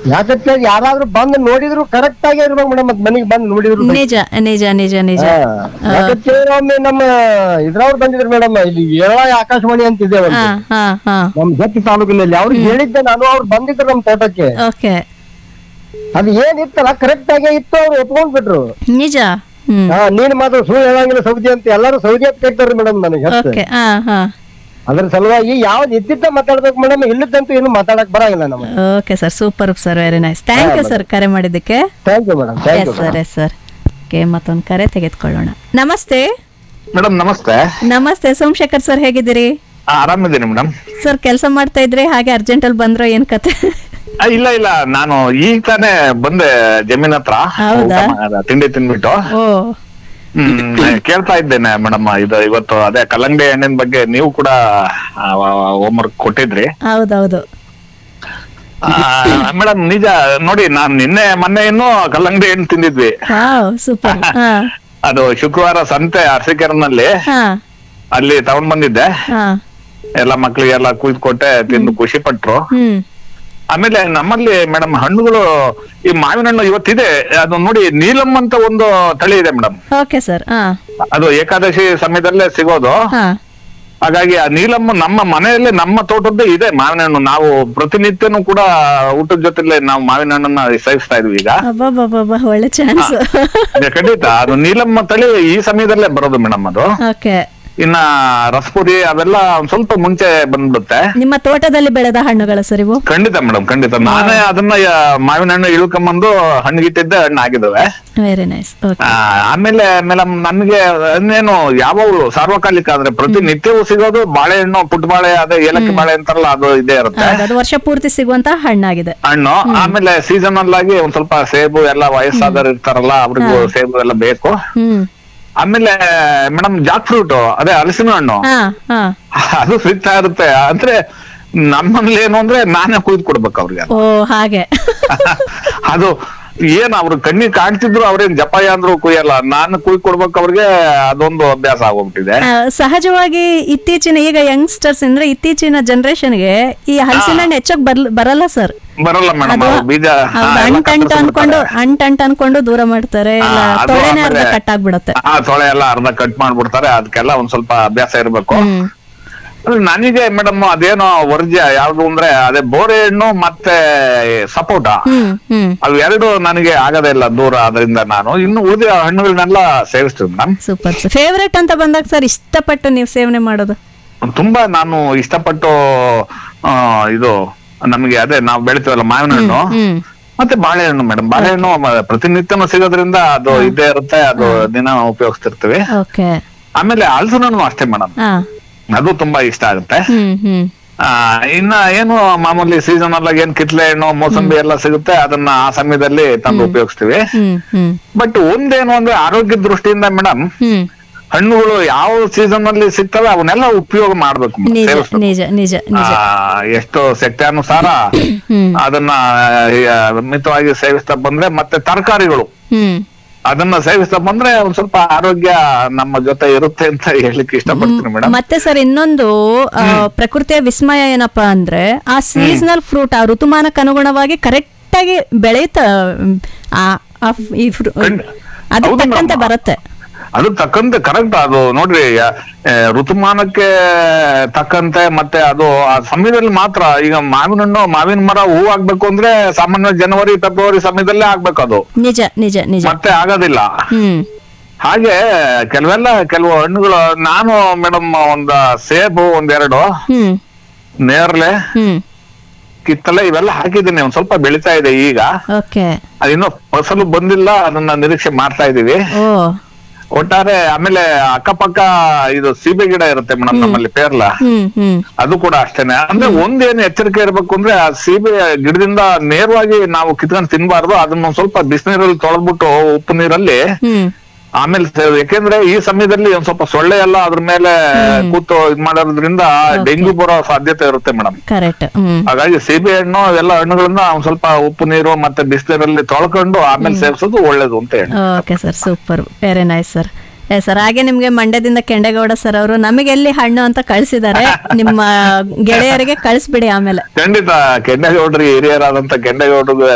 ಯಾಕಂತ ಯಾರಾದ್ರೂ ಬಂದ್ ನೋಡಿದ್ರು ಕರೆಕ್ಟ್ ಆಗಿ ಇರ್ಬೇಕು ಮೇಡಮ್ ಮತ್ ಮನೆಗೆ ಬಂದ್ ನೋಡಿದ್ರು ನಿಜ ನಿಜ ನಿಜ ನಿಜ ಯಾಕಂತ ಒಮ್ಮೆ ನಮ್ಮ ಇದ್ರವ್ರು ಬಂದಿದ್ರು ಮೇಡಮ್ ಇಲ್ಲಿ ಏಳ ಆಕಾಶವಾಣಿ ಅಂತ ಇದೆ ಒಂದು ಹಾ ಹಾ ಹಾ ನಮ್ ಜತ್ತಿ ತಾಲೂಕಿನಲ್ಲಿ ಅವ್ರಿಗೆ ಹೇಳಿದ್ದೆ ನಾನು ಅವ್ರು ಬಂದಿದ್ರು ನಮ್ ತೋಟಕ್ಕೆ ಓಕೆ ಅದು ಏನಿತ್ತಲ್ಲ ಕರೆಕ್ಟ್ ಆಗೇ ಇತ್ತು ಅವ್ರು ಒಪ್ಕೊಂಡ್ ಬಿಟ್ರು ನಿಜ ಹ್ಮ್ ಹಾ ನೀನ್ ಮಾತ್ರ ಸುಳ್ಳು ಹೇಳಂಗಿಲ್ಲ ಸೌದಿ ಅಂತ ಎಲ್ಲರೂ ಸೌದಿ ಅಂತ ಕೇಳ್ತಾರ್ರಿ ಮೇಡಮ್ ನನಗೆ ಹೆಚ್ಚು. ಓಕೆ ಹಾ ಹಾ ಅದ್ರ ಸಲುವಾಗಿ ಯಾವ್ದು ಇದ್ದಿದ್ದ ಮಾತಾಡ್ಬೇಕು ಮೇಡಮ್ ಇಲ್ಲದಂತೂ ಏನು ಮಾತಾಡಕ್ ಬರಂಗಿಲ್ಲ ನಮಗೆ okay sir super sir very nice thank you sir ಕರೆ ಮಾಡಿದ್ದಕ್ಕೆ thank you madam thanks you sir yes sir okay ಮತ್ತೊಂದು ಕರೆ ತೆಗೆದುಕೊಳ್ಳೋಣ ನಮಸ್ತೆ ಮೇಡಮ್ ನಮಸ್ತೆ ನಮಸ್ತೆ ಸೋಮಶೇಖರ್ ಸರ್ ಹೇಗಿದ್ದೀರಿ ಆ, ಆರಾಮಿದ್ದೀನಿ ಮೇಡಮ್ ಸರ್ ಕೆಲಸ ಮಾಡ್ತಾ ಇದ್ರಿ ಹಾಗೆ ಅರ್ಜೆಂಟಲ್ಲಿ ಬಂದ್ರೋ ಏನ್ ಕತೆ ಆ, ಇಲ್ಲ ಇಲ್ಲ ನಾನು ಈಗ ತಾನೇ ಬಂದೆ ಜಮೀನ್ ಹತ್ರ ಹೌದಾ? ಊಟ ಮಾಡ- ತಿಂಡಿ ತಿನ್ಬಿಟ್ಟು ಓ ಹ್ಮ್ ಕೇಳ್ತಾ ಇದ್ದೇನೆ ಮೇಡಮ್ ಇದು ಇವತ್ತು ಅದೇ ಕಲ್ಲಂಗಡಿ ಹಣ್ಣಿನ ಬಗ್ಗೆ ನೀವು ಕೂಡ ಹೋಮ್ವರ್ಕ್ ಕೊಟ್ಟಿದ್ರಿ ಹೌದೌದು ಮೇಡಮ್ ನಿಜ ನೋಡಿ ನಾನ್ ನಿನ್ನೆ ಮೊನ್ನೆ ಇನ್ನೂ ಕಲ್ಲಂಗಡಿ ಹಣ್ಣು ತಿಂದಿದ್ವಿ ವಾವ್ ಸೂಪರ್ ಹಾ ಅದು ಶುಕ್ರವಾರ ಸಂತೆ ಅರಸೀಕೆರೆನಲ್ಲಿ ಹಾ ಅಲ್ಲಿ ತಗೊಂಡ್ ಬಂದಿದ್ದೆ ಹಾ ಎಲ್ಲ ಮಕ್ಳಿಗೆಲ್ಲ ಕುಯ್ದು ಕೊಟ್ಟೆ ತಿಂದು ಖುಷಿ ಪಟ್ರು ಹ್ಮ್ ಆಮೇಲೆ ನಮ್ಮಲ್ಲಿ ಮೇಡಮ್ ಹಣ್ಣುಗಳು ಈ ಮಾವಿನ ಹಣ್ಣು ಇವತ್ತಿದೆ ಅದು ನೋಡಿ ನೀಲಂ ಅಂತ ಒಂದು ತಳಿ ಇದೆ ಮೇಡಮ್ ಓಕೆ ಸರ್ ಹಾ ಅದು ಏಕಾದಶಿ ಸಮಯದಲ್ಲೇ ಸಿಗೋದು ಹಾ ಹಾಗಾಗಿ ಆ ನೀಲಮ್ಮ ನಮ್ಮ ಮನೆಯಲ್ಲೇ ನಮ್ಮ ತೋಟದ್ದೇ ಇದೆ ಮಾವಿನ ಹಣ್ಣು ನಾವು ಪ್ರತಿನಿತ್ಯನೂ ಕೂಡ ಊಟದ ಜೊತೆಲೆ ನಾವು ಮಾವಿನ ಹಣ್ಣನ್ನ ಸೇವಿಸ್ತಾ ಇದ್ವಿ ಈಗ ಅಬ್ಬಬ್ಬಬ್ಬ ಒಳ್ಳೆ ಚಾನ್ಸ್ ಇದೆ, ಖಂಡಿತ ಅದು ನೀಲಮ್ಮ ತಳಿ ಈ ಸಮಯದಲ್ಲೇ ಬರೋದು ಮೇಡಮ್ ಅದು ಓಕೆ ಇನ್ನ ರಸಪುರಿ ಅವೆಲ್ಲ ಒಂದ್ ಸ್ವಲ್ಪ ಮುಂಚೆ ಬಂದ್ಬಿಡುತ್ತೆ ನಿಮ್ಮ ತೋಟದಲ್ಲಿ ಬೆಳೆದ ಹಣ್ಣುಗಳ ಸರ್ ಇವು ಖಂಡಿತ ಮೇಡಮ್ ಖಂಡಿತ ನಾನೇ ಅದನ್ನ ಆ, ಮಾವಿನ ಹಣ್ಣು ಇಳ್ಕೊಂಬಂದು ಹಣ್ಣಿಗಿಟ್ಟಿದ್ದೆ ಹಣ್ಣು ಆಗಿದ್ದಾವೆ ವೆರಿ ನೈಸ್ ಓಕೆ ಆ, ಆಮೇಲೆ ಮೇಡಮ್ ನನ್ಗೆ ಇನ್ನೇನು ಯಾವಾಗ್ಲೂ ಸಾರ್ವಕಾಲಿಕ ಆದ್ರೆ ಪ್ರತಿನಿತ್ಯವೂ ಸಿಗೋದು ಬಾಳೆಹಣ್ಣು ಪುಟ್ಟ ಬಾಳೆ ಅದೇ ಏಲಕ್ಕಿ ಬಾಳೆ ಅಂತಾರಲ್ಲ ಅದು ಇದೇ ಇರುತ್ತೆ ಅದು ವರ್ಷ ಪೂರ್ತಿ ಸಿಗುವಂತ ಹಣ್ಣಾಗಿದೆ ಹಣ್ಣು ಆಮೇಲೆ ಸೀಸನಲ್ ಆಗಿ ಒಂದ್ ಸ್ವಲ್ಪ ಸೇಬು ಎಲ್ಲ ವಯಸ್ಸಾದವ್ರು ಇರ್ತಾರಲ್ಲ ಅವ್ರಿಗೂ ಸೇಬು ಎಲ್ಲ ಬೇಕು ಹ್ಮ್ ಆಮೇಲೆ ಮೇಡಮ್ ಜಾಕ್ ಫ್ರೂಟ್ ಅದೇ ಹಲಸಿನ ಹಣ್ಣು ಹಾ ಹಾ ಅದು ಸಿಗ್ತಾ ಇರುತ್ತೆ ಅಂದ್ರೆ ನಮ್ಮಲ್ಲಿ ಏನು ಅಂದ್ರೆ ನಾನೇ ಕುಯ್ದು ಕೊಡ್ಬೇಕು ಅವ್ರಿಗೆ ಓ ಹಾಗೆ ಅದು ಏನ್ ಅವ್ರು ಕಣ್ಣಿಗೆ ಕಾಣ್ತಿದ್ರು ಅವ್ರೇನ್ ಜಪಾಯ ಅಂದ್ರು ಕುಯ್ಯಲ್ಲ ನಾನು ಕುಯ್ ಕೊಡ್ಬೇಕು ಅವ್ರಿಗೆ ಅದೊಂದು ಅಭ್ಯಾಸ ಆಗೋಗ್ಬಿಟ್ಟಿದೆ ಆ, ಸಹಜವಾಗಿ ಇತ್ತೀಚಿನ ಈಗ ಯಂಗ್ಸ್ಟರ್ಸ್ ಅಂದ್ರೆ ಇತ್ತೀಚಿನ ಜನರೇಷನ್ಗೆ ಈ ಹಲಸಿನ ಹಣ್ಣು ಹೆಚ್ಚಾಗಿ ಬರ್ಲ ಬರಲ್ಲ ಸರ್ ಬರಲ್ಲ ಮೇಡಮ್ ಅದು ಬೀಜ ಹಾ, ಹೌದು, ಎಲ್ಲ ಅಂಟಂಟ್ ಕತ್ತರಿಸ್ಬಿಡ್ತಾರೆ. ಅನ್ಕೊಂಡು ಅಂಟಂಟ್ ಅನ್ಕೊಂಡು ದೂರ ಮಾಡ್ತಾರೆ ಇಲ್ಲ ಆ, ಅದು ತೊಳೆನೆ ಅರ್ಧ ಆಮೇಲೆ- ಕಟ್ ಆಗ್ಬಿಡತ್ತೆ ಆ ತೊಳೆ ಎಲ್ಲ ಅರ್ಧ ಕಟ್ ಮಾಡ್ಬಿಡ್ತಾರೆ ಅದಕ್ಕೆಲ್ಲ ಒಂದ್ ಸ್ವಲ್ಪ ಅಭ್ಯಾಸ ಇರ್ಬೇಕು ಹ್ಮ್ ಅಂದ್ರೆ ನನಗೆ ಮೇಡಮ್ ಅದೇನೋ ವರ್ಜ್ಯ ಯಾವ್ದು ಅಂದ್ರೆ ಅದೇ ಬೋರೆ ಹಣ್ಣು ಮತ್ತೆ ಸಪೋಟ ಹ್ಮ್ ಹ್ಮ್ ಅವು ಎರಡು ನನಗೆ ಆಗದೇ ಇಲ್ಲ ದೂರ ಅದರಿಂದ ನಾನು ಇನ್ನು ಉಳಿದ ಹಣ್ಣುಗಳನ್ನೆಲ್ಲ ಸೇವಿಸ್ತೀನಿ ಮೇಡಮ್ ಸೂಪರ್ ಫೇವ್ರೆಟ್ ಅಂತ ಬಂದಾಗ ಸರ್ ಇಷ್ಟಪಟ್ಟು ನೀವು ಸೇವನೆ ಮಾಡೋದು ತುಂಬಾ ನಾನು ಇಷ್ಟಪಟ್ಟು ಆ, ಇದು ನಮಗೆ ಅದೇ ನಾವು ಬೆಳಿತೀವಲ್ಲ ಮಾವಿನ ಹಣ್ಣು ಹ್ಮ್ ಮತ್ತೆ ಬಾಳೆಹಣ್ಣು ಮೇಡಮ್ ಬಾಳೆಹಣ್ಣು ಮ- ಪ್ರತಿನಿತ್ಯನೂ ಸಿಗೋದ್ರಿಂದ ಅದು ಇದ್ದೇ ಇರುತ್ತೆ ಅದು ದಿನ ಉಪಯೋಗಿಸ್ತಿರ್ತೀವಿ ಓಕೆ ಆಮೇಲೆ ಹಲಸಿನ ಹಣ್ಣು ಅಷ್ಟೇ ಮೇಡಮ್ ಹಾ ಅದು ತುಂಬಾ ಇಷ್ಟ ಆಗುತ್ತೆ ಹ್ಮ್ ಹ್ಮ್ ಆ, ಇನ್ನ ಏನು ಮಾಮೂಲಿ ಸೀಸನಲ್ ಆಗಿ ಏನ್ ಕಿತ್ಲೆ ಹಣ್ಣು ಮೋಸಂಬಿ ಎಲ್ಲ ಸಿಗುತ್ತೆ ಅದನ್ನ ಆ ಸಮಯದಲ್ಲಿ ತಂದು ಉಪಯೋಗಿಸ್ತೀವಿ ಹ್ಮ್ ಹ್ಮ್ ಬಟ್ ಒಂದೇನು ಅಂದ್ರೆ ಆರೋಗ್ಯದ ದೃಷ್ಟಿಯಿಂದ ಮೇಡಮ್ ಹ್ಮ್ ಹಣ್ಣುಗಳು ಯಾವ ಸೀಸನ್ ಅಲ್ಲಿ ಸಿಗ್ತವೆ ಅವನ್ನೆಲ್ಲ ಉಪಯೋಗ ಮಾಡ್ಬೇಕು madam, ನಿಜ ಸೇವಿಸ್ಬೇಕು. ನಿಜ ನಿಜ ನಿಜ ಆ, ಎಷ್ಟು ಶಕ್ತ್ಯಾನುಸಾರ ಹ್ಮ್ ಅದನ್ನ ಆ, ಮಿತವಾಗಿ ಸೇವಿಸ್ತಾ ಬಂದ್ರೆ ಮತ್ತೆ ತರಕಾರಿಗಳು ಹ್ಮ್ ಅದನ್ನ ಸೇವಿಸ್ತಾ ಬಂದ್ರೆ ಒಂದ್ ಸ್ವಲ್ಪ ಆರೋಗ್ಯ ನಮ್ಮ ಜೊತೆ ಇರುತ್ತೆ ಅಂತ ಹೇಳಿಕ್ಕೆ ಇಷ್ಟಪಡ್ತೀನಿ ಮೇಡಮ್ ಮತ್ತೆ ಸರ್ ಇನ್ನೊಂದು ಆ, ಪ್ರಕೃತಿಯ ವಿಸ್ಮಯ ಏನಪ್ಪಾ ಅಂದ್ರೆ ಆ ಸೀಸನಲ್ ಫ್ರೂಟ್ ಆ ಋತುಮಾನಕ್ಕೆ ಅನುಗುಣವಾಗಿ ಕರೆಕ್ಟ್ ಆಗಿ ಬೆಳೆಯುತ್ತ ಆ ಆ ಫ್- ಈ ಫ್ರೂ- ಖಂಡಿತ. ಅದಕ್ಕೆ ಹೌದು ತಕ್ಕಂತೆ madam. ಬರುತ್ತೆ ಅದು ತಕ್ಕಂತೆ ಕರೆಕ್ಟ್ ಅದು ನೋಡ್ರಿ ಆ, ಋತುಮಾನಕ್ಕೆ ತಕ್ಕಂತೆ ಮತ್ತೆ ಅದು ಆ ಸಮಯದಲ್ಲಿ ಮಾತ್ರ ಈಗ ಮಾವಿನ ಹಣ್ಣು ಮಾವಿನ ಮರ ಹೂ ಆಗ್ಬೇಕು ಅಂದ್ರೆ ಸಾಮಾನ್ಯ ಜನವರಿ ಫೆಬ್ರವರಿ ಸಮಯದಲ್ಲೇ ಆಗ್ಬೇಕು ಅದು ನಿಜ ನಿಜ ನಿಜ ಮತ್ತೆ ಆಗೋದಿಲ್ಲ ಹ್ಮ್ ಹಾಗೆ ಕೆಲವೆಲ್ಲ ಕೆಲವು ಹಣ್ಣುಗಳು ನಾನು ಮೇಡಮ್ ಒಂದ್ ಸೇಬು ಒಂದೆರಡು ಹ್ಮ್ ನೇರಳೆ ಹ್ಮ್ ಕಿತ್ತಲೆ ಇವೆಲ್ಲ ಹಾಕಿದ್ದೀನಿ ಒಂದ್ ಸ್ವಲ್ಪ ಬೆಳಿತಾ ಇದೆ ಈಗ ಓಕೆ ಅದಿನ್ನೂ ಫಸಲು ಬಂದಿಲ್ಲ ಅದನ್ನ ನಿರೀಕ್ಷೆ ಮಾಡ್ತಾ ಇದೀವಿ ಓ ಒಟ್ಟಾರೆ ಆಮೇಲೆ ಅಕ್ಕಪಕ್ಕ ಇದು ಸೀಬೆ ಗಿಡ ಇರುತ್ತೆ ಮೇಡಮ್ ನಮ್ಮಲ್ಲಿ ಪೇರ್ಲ ಹ್ಮ್ ಹ್ಮ್ ಅದು ಕೂಡ ಅಷ್ಟೇನೆ ಅಂದ್ರೆ ಒಂದೇನು ಎಚ್ಚರಿಕೆ ಇರ್ಬೇಕು ಅಂದ್ರೆ ಆ ಸೀಬೆ ಗಿಡದಿಂದ ನೇರವಾಗಿ ನಾವು ಕಿತ್ಕೊಂಡು ತಿನ್ಬಾರ್ದು ಅದನ್ನ ಒಂದ್ ಸ್ವಲ್ಪ ಬಿಸಿನೀರಲ್ಲಿ ತೊಳೆದ್ಬಿಟ್ಟು ಉಪ್ಪು ನೀರಲ್ಲಿ ಹ್ಮ್ ಆಮೇಲೆ ಸ- ಯಾಕೆಂದ್ರೆ ಈ ಸಮಯದಲ್ಲಿ ಒಂದ್ ಸ್ವಲ್ಪ ಸೊಳ್ಳೆ ಎಲ್ಲ ಅದ್ರ ಮೇಲೆ ಕೂತು ಇದ್ ಮಾಡೋದ್ರಿಂದ ಡೆಂಗ್ಯೂ ಬರೋ ಸಾಧ್ಯತೆ ಇರುತ್ತೆ ಮೇಡಮ್ ಕರೆಕ್ಟ್ ಹ್ಮ್ ಹಾಗಾಗಿ ಸೀಬೆ ಹಣ್ಣು ಎಲ್ಲ ಹಣ್ಣುಗಳನ್ನ ಒಂದ್ ಸ್ವಲ್ಪ ಉಪ್ಪು ನೀರು ಮತ್ತೆ ಬಿಸಿನೀರಲ್ಲಿ ತೊಳ್ಕೊಂಡು ಆಮೇಲೆ ಸೇವಿಸೋದು ಒಳ್ಳೇದು ಅಂತ ಹೇಳಿ okay sir super very nice sir ಏ ಸರ್ ಹಾಗೆ ನಿಮ್ಗೆ ಮಂಡ್ಯದಿಂದ ಕೆಂಡೇಗೌಡ ಸರ್ ಅವರು ನಮಗೆ ಎಲ್ಲಿ ಹಣ್ಣು ಅಂತ ಕಳಿಸಿದ್ದಾರೆ ನಿಮ್ಮ ಗೆಳೆಯರಿಗೆ ಕಳಿಸ್ಬಿಡಿ ಆಮೇಲೆ ಖಂಡಿತ ಕೆಂಡೇಗೌಡ್ರಿಗೆ ಹಿರಿಯರಾದಂತ ಕೆಂಡೇಗೌಡ್ರಿಗೆ